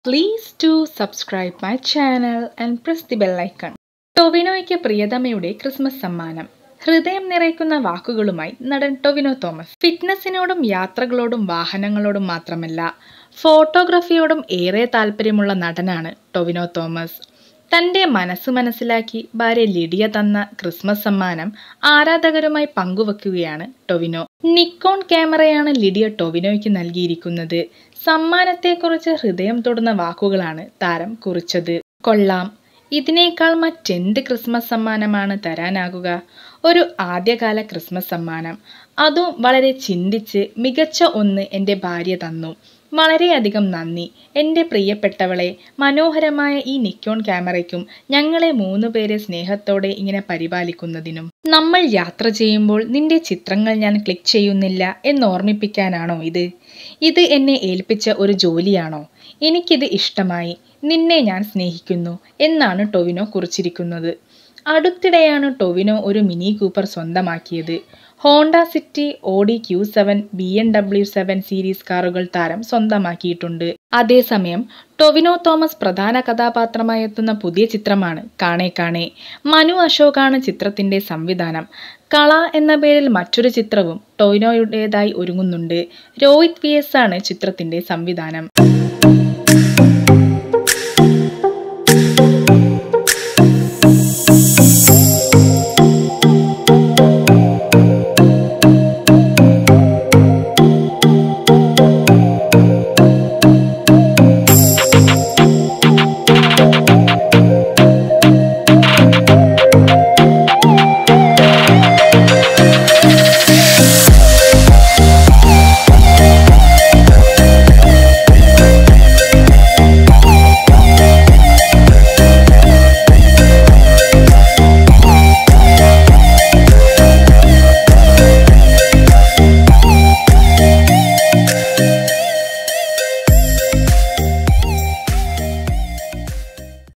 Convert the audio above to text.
Please do subscribe my channel and press the bell icon. ടൊവിനോയ്ക്ക് പ്രിയതമയുടെ Christmas സമ്മാനം ഹൃദയം നിറയ്ക്കുന്ന വാക്കുകളുമായി നടൻ ടൊവിനോ തോമസ് ഫിറ്റ്നസിനോടും യാത്രകളോടും വാഹനങ്ങളോടും മാത്രമല്ല ഫോട്ടോഗ്രാഫിയോടും ഏറെ താല്പര്യമുള്ള നടനാണ് ടൊവിനോ തോമസ് തൻ്റെ മനസ്സ് മനസ്സിലാക്കി ഭാര്യ ലിഡിയ തന്ന ക്രിസ്മസ് സമ്മാനം ആരാധകരുമായി പങ്കുവെക്കുകയാണ് ടൊവിനോ നിക്കോൺ ക്യാമറയാണ് ലിഡിയ ടൊവിനോയ്ക്ക് നൽകിയിരിക്കുന്നത് സമ്മാനത്തെക്കുറിച്ച് ഹൃദയം തൊടുന്ന വാക്കുകളാണ് താരം കുറിച്ചത് കൊള്ളാം ഇതിനേക്കാൾ മറ്റെന്ത് ക്രിസ്മസ് സമ്മാനമാണ് തരാനാകുക ഒരു ആദ്യകാല ക്രിസ്മസ് സമ്മാനം അതും വളരെ ചിന്തിച്ച് മികച്ച ഒന്ന് എൻ്റെ ഭാര്യ തന്നു വളരെയധികം നന്ദി എൻ്റെ പ്രിയപ്പെട്ടവളെ മനോഹരമായ ഈ നിക്കോൺ ക്യാമറയ്ക്കും ഞങ്ങളെ മൂന്ന് പേരെ സ്നേഹത്തോടെ ഇങ്ങനെ പരിപാലിക്കുന്നതിനും നമ്മൾ യാത്ര ചെയ്യുമ്പോൾ നിന്റെ ചിത്രങ്ങൾ ഞാൻ ക്ലിക്ക് ചെയ്യുന്നില്ല എന്നോർമ്മിപ്പിക്കാനാണോ ഇത് ഇത് എന്നെ ഏൽപ്പിച്ച ഒരു ജോലിയാണോ എനിക്കിത് ഇഷ്ടമായി നിന്നെ ഞാൻ സ്നേഹിക്കുന്നു എന്നാണ് ടൊവിനോ കുറിച്ചിരിക്കുന്നത് അടുത്തിടെയാണ് ടൊവിനോ ഒരു മിനി കൂപ്പർ സ്വന്തമാക്കിയത് Honda City Audi Q seven B M W seven series കാറുകൾ താരം സ്വന്തമാക്കിയിട്ടുണ്ട് അതേസമയം ടൊവിനോ തോമസ് പ്രധാന കഥാപാത്രമായി എത്തുന്ന പുതിയ ചിത്രമാണ് കാണേ കാണേ മനു അശോകാണ് ചിത്രത്തിന്റെ സംവിധാനം കള എന്ന പേരിൽ മറ്റൊരു ചിത്രവും ടൊവിനോയുടേതായി ഒരുങ്ങുന്നുണ്ട് രോഹിത് വി എസ് ആണ് ചിത്രത്തിന്റെ സംവിധാനം